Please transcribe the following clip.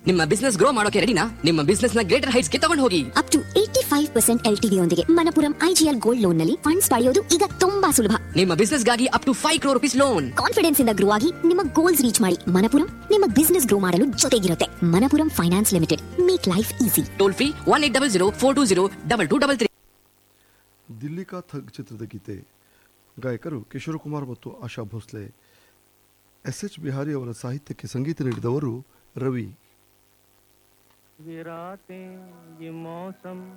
ನಿಮ್ಮ business grow ಮಾಡೋಕೆ ರೆಡಿನಾ ನಿಮ್ಮ ಬಿಸ್ನೆಸ್ ನ ಗ್ರೇಟರ್ ಹೈಟ್ಸ್ ಗೆ ತಗೊಂಡು ಹೋಗಿ up to eighty five percent L ಯೊಂದಿಗೆ ಮನಪುರಂ ಐಜಿಎಲ್ ಗೋಲ್ಡ್ ಲೋನ್ ನಲ್ಲಿ ಫಂಡ್ಸ್ ಪಡೆಯೋದು ಈಗ ತುಂಬಾ ಸುಲಭ ನಿಮ್ಮ ಬಿಸ್ನೆಸ್ ಗಾಗಿ up to five crore rupees loan confidence ಇಂದ ಗ್ರೋ ಆಗಿ ನಿಮ್ಮ ಗೋಲ್ಸ್ ರೀಚ್ ಮಾಡಿ ಮನಪುರಂ ನಿಮ್ಮ ಬಿಸ್ನೆಸ್ ಗ್ರೋ ಮಾಡಲು ಜೊತೆಗಿರುತ್ತೆ Manappuram finance limited make life easy toll free one eight double zero four two zero double two double three Dilli ka Thug ಚಿತ್ರದ ಗೀತೆ ಗಾಯಕರು ಕಿಶೋರ್ ಕುಮಾರ್ ಮತ್ತು ಆಶಾ ಭೋಸ್ಲೆ ಎಸ್ ಎಚ್ ಬಿಹಾರಿ ಅವರ ಸಾಹಿತ್ಯಕ್ಕೆ ಸಂಗೀತ ನೀಡಿದವರು ರವಿ ये रातें ये मौसम